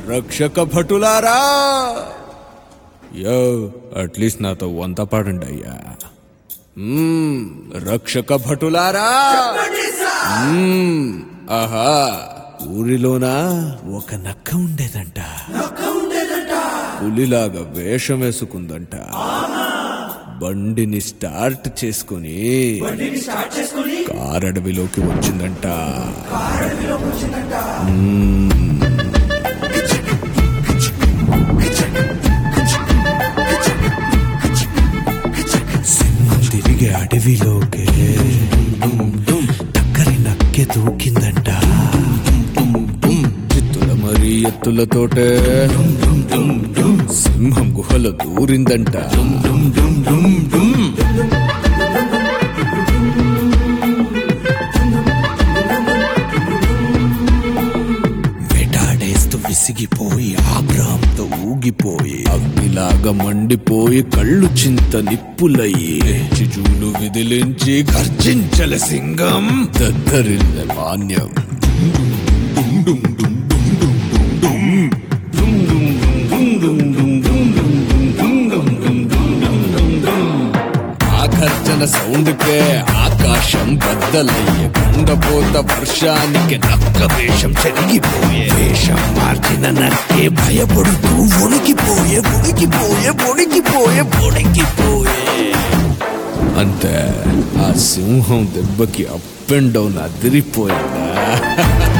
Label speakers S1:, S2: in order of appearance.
S1: రక్షక భటులారా యో అట్లీస్ట్ నాతో వంత పాడండి అయ్యా మ్మ్, రక్షక భటులారా మ్మ్, ఆహా ఊరిలోన ఒక నక్క ఉండేదంట పులిలాగా వేషం వేసుకుందంట బండిని స్టార్ట్ చేసుకుని కారడవిలోకి వచ్చిందంట సింహం తిరిగి అడవిలోకి టక్కరి నక్కె దూకిందంట చిత్తుల మరి ఎత్తులతోటే సింహం గుహలో దూరిందంట వేటాడేస్తూ విసిగిపోయి ఆగ్రహంతో ఊగిపోయి అగ్నిలాగా మండిపోయి కళ్ళు చింత నిప్పులయ్యి చిజూలు విదిలించి గర్జించల సింగం దద్దరిల్ల మాన్యం ఆకర్షణ సౌండ్కే ఆకాశం బద్దలయ్యే కుండపోత వర్షానికి నక్క వేషం చెరిగిపోయే వేషం మార్చిన నక్కే భయపడుతూ ఉనికిపోయే ఉనికిపోయే ఉనికిపోయే ఉనికిపోయే అంతే ఆ సింహం దెబ్బకి అప్ అండ్ డౌన్ అదిరిపోయిందా